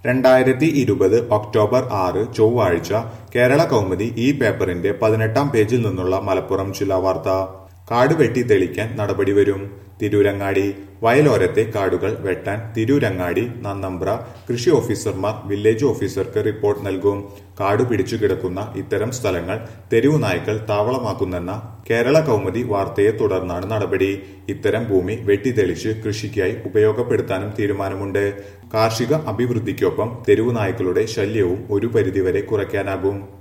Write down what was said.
രണ്ടായിരത്തി ഇരുപത് ഒക്ടോബർ ആറ് ചൊവ്വാഴ്ച കേരള കൗമുദി ഈ പേപ്പറിന്റെ പതിനെട്ടാം പേജിൽ നിന്നുള്ള മലപ്പുറം ജില്ലാ വാർത്ത കാട് വെട്ടി തെളിക്കാൻ നടപടി വരും തിരൂരങ്ങാടി വയലോരത്തെ കാടുകൾ വെട്ടാൻ തിരൂരങ്ങാടി നന്നമ്പ്ര കൃഷി ഓഫീസർമാർ വില്ലേജ് ഓഫീസർക്ക് റിപ്പോർട്ട് നൽകും കാട് പിടിച്ചു കിടക്കുന്ന ഇത്തരം സ്ഥലങ്ങൾ തെരുവു നായ്ക്കൾ താവളമാക്കുന്നെന്ന കേരള കൗമുദി വാർത്തയെ തുടർന്നാണ് നടപടി ഇത്തരം ഭൂമി വെട്ടിത്തെളിച്ച് കൃഷിക്കായി ഉപയോഗപ്പെടുത്താനും തീരുമാനമുണ്ട് കാർഷിക അഭിവൃദ്ധിക്കൊപ്പം തെരുവു നായ്ക്കളുടെ ശല്യവും ഒരു പരിധിവരെ കുറയ്ക്കാനാകും